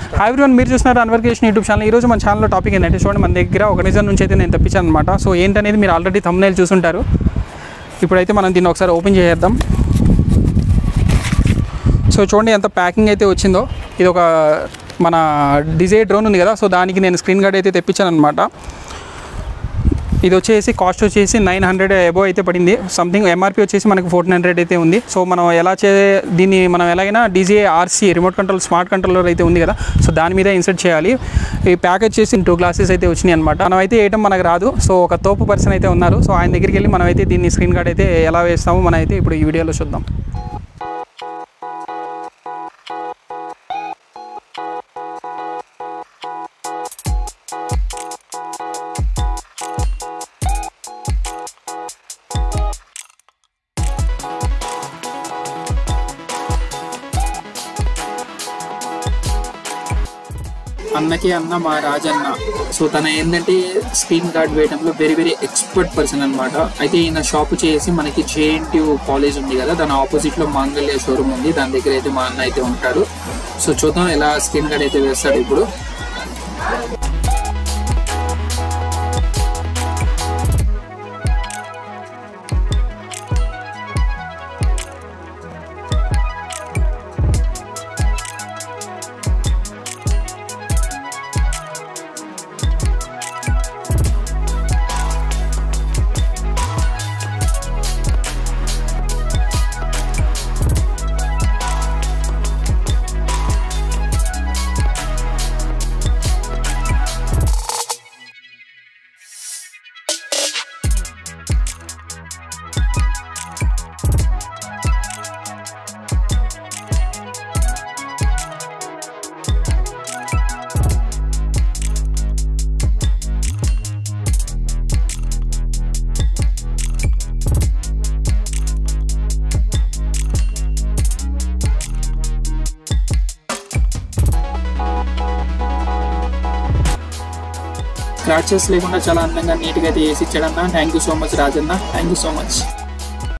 hi one మీరు చూస్తున్నారు అన్వర్కేషన్ YouTube channel ఈ రోజు మన ఛానల్లో టాపిక్ ఏంటంటే చూడండి మన దగ్గర ఒక రీజన్ నుంచి అయితే నేను తెప్పించాను అనమాట సో ఏంటనేది మీరు ఆల్రెడీ తమ్మునేలు చూసుంటారు ఇప్పుడైతే మనం దీన్ని ఒకసారి ఓపెన్ చేసేద్దాం సో చూడండి ఎంత ప్యాకింగ్ అయితే వచ్చిందో ఇది ఒక మన డిజైర్ డ్రోన్ ఉంది కదా సో దానికి నేను స్క్రీన్ గార్డ్ అయితే తెప్పించాను అనమాట ఇది వచ్చేసి కాస్ట్ వచ్చేసి నైన్ హండ్రెడ్ ఎబో అయితే పడింది సంథింగ్ ఎంఆర్పి వచ్చేసి మనకి ఫోర్టీన్ హండ్రెడ్ అయితే ఉంది సో మనం ఎలా చే దీన్ని మనం ఎలాగైనా DJ RC remote control smart controller అయితే ఉంది కదా సో దాని మీద ఇన్సర్ట్ చేయాలి ఈ ప్యాకేజ్ చేసి టూ గ్లాసెస్ అయితే వచ్చినాయి అనమాట మనం అయితే వేయటం మనకు రాదు సో ఒక తోపు పర్సన్ అయితే ఉన్నారు సో ఆయన దగ్గరికి వెళ్ళి మనం అయితే దీన్ని స్క్రీన్ గార్డ్ అయితే ఎలా వేస్తామో మనం అయితే ఇప్పుడు ఈ వీడియోలో చూద్దాం అన్నకి అన్న మా రాజన్న సో తన ఏంటంటే స్క్రీన్ గార్డ్ వేయడంలో వెరీ వెరీ ఎక్స్పర్ట్ పర్సన్ అనమాట అయితే ఈయన షాప్ చేసి మనకి జేఎన్టీయూ కాలేజ్ ఉంది కదా దాని ఆపోజిట్ లో మాంగళ్య షోరూమ్ ఉంది దాని దగ్గర అయితే మా అన్న అయితే ఉంటాడు సో చూద్దాం ఎలా స్క్రీన్ గార్డ్ అయితే వేస్తాడు ఇప్పుడు స్క్రాచెస్ లేకుండా చాలా అందంగా నీట్గా అయితే వేసి ఇచ్చాడన్న thank you so much Rajanna thank you so much